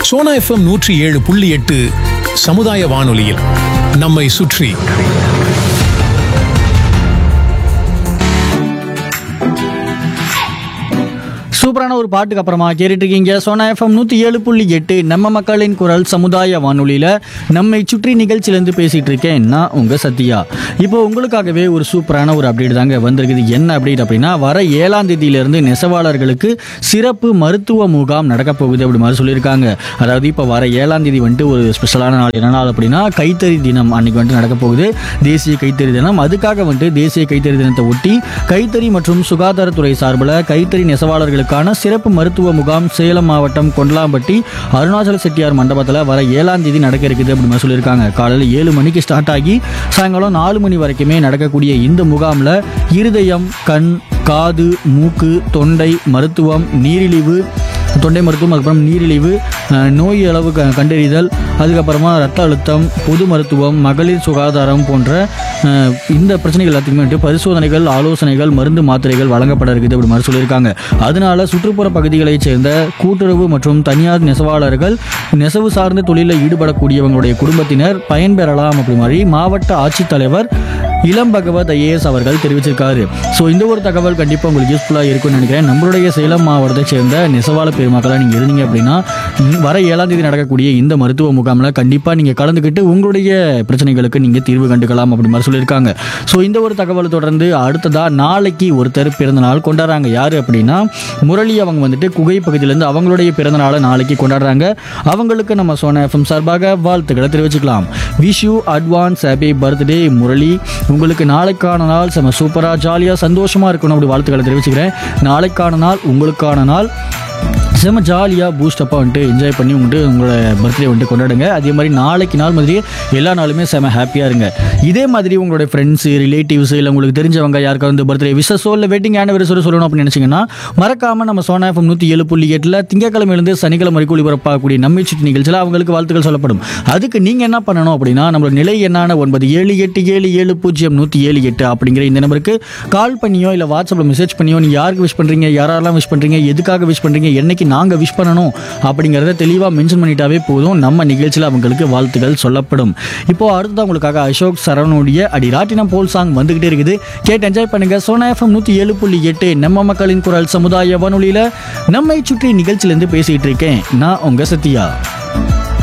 Sona FM நூற்றி ஏழு புள்ளி எட்டு சமுதாய வானொலியில் நம்மை சுற்றி சூப்பரான ஒரு பாட்டுக்கு அப்புறமா கேட்டுட்டு இருக்கீங்க சோனா எஃப்எம் நூற்றி ஏழு புள்ளி எட்டு நம்ம மக்களின் குரல் சமுதாய வானொலியில் நம்மை சுற்றி நிகழ்ச்சியிலேருந்து பேசிகிட்டு இருக்கேன் நான் உங்கள் சத்யா இப்போ உங்களுக்காகவே ஒரு சூப்பரான ஒரு அப்டேட் தாங்க வந்திருக்குது என்ன அப்டேட் அப்படின்னா வர ஏழாம் தேதியிலேருந்து நெசவாளர்களுக்கு சிறப்பு மருத்துவ முகாம் நடக்க போகுது அப்படி மாதிரி சொல்லியிருக்காங்க அதாவது இப்போ வர ஏழாம் தேதி வந்துட்டு ஒரு ஸ்பெஷலான நாள் என்ன நாள் அப்படின்னா கைத்தறி தினம் அன்னைக்கு வந்துட்டு நடக்க போகுது தேசிய கைத்தறி தினம் அதுக்காக வந்துட்டு தேசிய கைத்தறி தினத்தை ஒட்டி கைத்தறி மற்றும் சுகாதாரத்துறை சார்பில் கைத்தறி நெசவாளர்களுக்கான சிறப்பு மருத்துவ முகாம் சேலம் மாவட்டம் கொண்டலாம்பட்டி அருணாச்சல செட்டியார் மண்டபத்தில் வர ஏழாம் தேதி நடக்க இருக்குது அப்படின்னு சொல்லியிருக்காங்க காலையில் ஏழு மணிக்கு ஸ்டார்ட் ஆகி சாயங்காலம் நாலு மணி வரைக்குமே நடக்கக்கூடிய இந்த முகாமில் இருதயம் கண் காது மூக்கு தொண்டை மருத்துவம் நீரிழிவு தொண்டை மருத்துவம் அதுக்கப்புறம் நீரிழிவு அஹ், நோய் அளவு க- கண்டறிதல் அதுக்கப்புறமா ரத்த அழுத்தம் பொது மருத்துவம் மகளிர் சுகாதாரம் போன்ற அஹ், இந்த பிரச்சனைகள் எல்லாத்துக்குமே வந்துட்டு பரிசோதனைகள் ஆலோசனைகள் மருந்து மாத்திரைகள் வழங்கப்பட இருக்குது அப்படி மாதிரி சொல்லியிருக்காங்க அதனால சுற்றுப்புற பகுதிகளைச் சேர்ந்த கூட்டுறவு மற்றும் தனியார் நெசவாளர்கள் நெசவு சார்ந்த தொழிலில் ஈடுபடக்கூடியவங்களுடைய குடும்பத்தினர் பயன்பெறலாம் அப்படி மாதிரி மாவட்ட ஆட்சித்தலைவர் இளம் பகவத் ஐஏஎஸ் அவர்கள் தெரிவிச்சிருக்காரு ஸோ இந்த ஒரு தகவல் கண்டிப்பாக உங்களுக்கு யூஸ்ஃபுல்லாக இருக்கும்னு நினைக்கிறேன் நம்மளுடைய சேலம் மாவட்டத்தை சேர்ந்த நெசவாள பெருமக்களாக நீங்கள் இருந்தீங்க அப்படின்னா ம், வர ஏழாம் தேதி நடக்கக்கூடிய இந்த மருத்துவ முகாமில் கண்டிப்பாக நீங்கள் கலந்துக்கிட்டு உங்களுடைய பிரச்சனைகளுக்கு நீங்கள் தீர்வு கண்டுக்கலாம் அப்படி மாதிரி சொல்லியிருக்காங்க ஸோ இந்த ஒரு தகவலை தொடர்ந்து அடுத்ததாக நாளைக்கு ஒருத்தர் பிறந்த நாள் கொண்டாடுறாங்க யார் அப்படின்னா முரளி அவங்க வந்துட்டு குகை பகுதியிலேருந்து அவங்களுடைய பிறந்த நாளை நாளைக்கு கொண்டாடுறாங்க அவங்களுக்கு நம்ம சோனா எஃப்எம் சார்பாக வாழ்த்துக்களை தெரிவிச்சுக்கலாம் wish you advance happy birthday Murali உங்களுக்கு நாளைக்கான நாள் செம சூப்பராக ஜாலியாக சந்தோஷமாக இருக்கணும் அப்படி வாழ்த்துக்களை தெரிவிச்சுக்கிறேன் நாளைக்கான நாள் உங்களுக்கான நாள் செம ஜாலியாக பூஸ்டப்பாக வந்துட்டு என்ஜாய் பண்ணி வந்துட்டு உங்களோட பர்த்டே வந்துட்டு கொண்டாடுங்க அதே மாதிரி நாளைக்கு நாள் மாதிரி எல்லா நாளுமே செம ஹாப்பியாக இருங்க இதே மாதிரி உங்களுடைய ஃப்ரெண்ட்ஸு ரிலேட்டிவ்ஸ் இல்லை உங்களுக்கு தெரிஞ்சவங்க யாருக்கா வந்து பர்த்டே விசஸோ இல்லை வெட்டிங் ஆனிவர்சரி சொல்லணும் அப்படின்னு நினச்சிங்கன்னா மறக்காமல் நம்ம சோனா எஃப்எம் நூற்றி ஏழு புள்ளி எட்டில் திங்கக்கிழமையிலேருந்து சனிக்கிழமை வரைக்கும் ஒளிபரப்பாகக்கூடிய நம்மை சுற்றி நிகழ்ச்சியில் அவங்களுக்கு வாழ்த்துக்கள் சொல்லப்படும் அதுக்கு நீங்கள் என்ன பண்ணணும் அப்படின்னா நம்மளோட நிலை என்னான ஒன்பது ஏழு எட்டு ஏழு ஏழு பூஜ்ஜியம் நூற்றி ஏழு எட்டு அப்படிங்கிற இந்த நம்பருக்கு கால் பண்ணியோ இல்லை வாட்ஸ்அப்பில் மெசேஜ் பண்ணியோ நீங்கள் யாருக்கு விஷ் பண்ணுறீங்க யாரெல்லாம் விஷ் பண்ணுறீங்க எதுக்காக விஷ் பண்ணுறீங்க என்னைக்கு நாங்கள் விஷ் பண்ணணும் அப்படிங்கிறத தெளிவாக மென்ஷன் பண்ணிட்டாவே போதும் நம்ம நிகழ்ச்சியில் அவங்களுக்கு வாழ்த்துக்கள் சொல்லப்படும் இப்போ அடுத்ததான் உங்களுக்காக அசோக் சரவணுடைய அடி ராட்டினம் போல் சாங் வந்துகிட்டே இருக்குது கேட்டு என்ஜாய் பண்ணுங்க சோனா எஃப்எம் நூற்றி ஏழு புள்ளி எட்டு நம்ம மக்களின் குரல் சமுதாய வானொலியில் நம்மை சுற்றி நிகழ்ச்சியிலேருந்து பேசிகிட்டு இருக்கேன் நான் உங்கள் சத்யா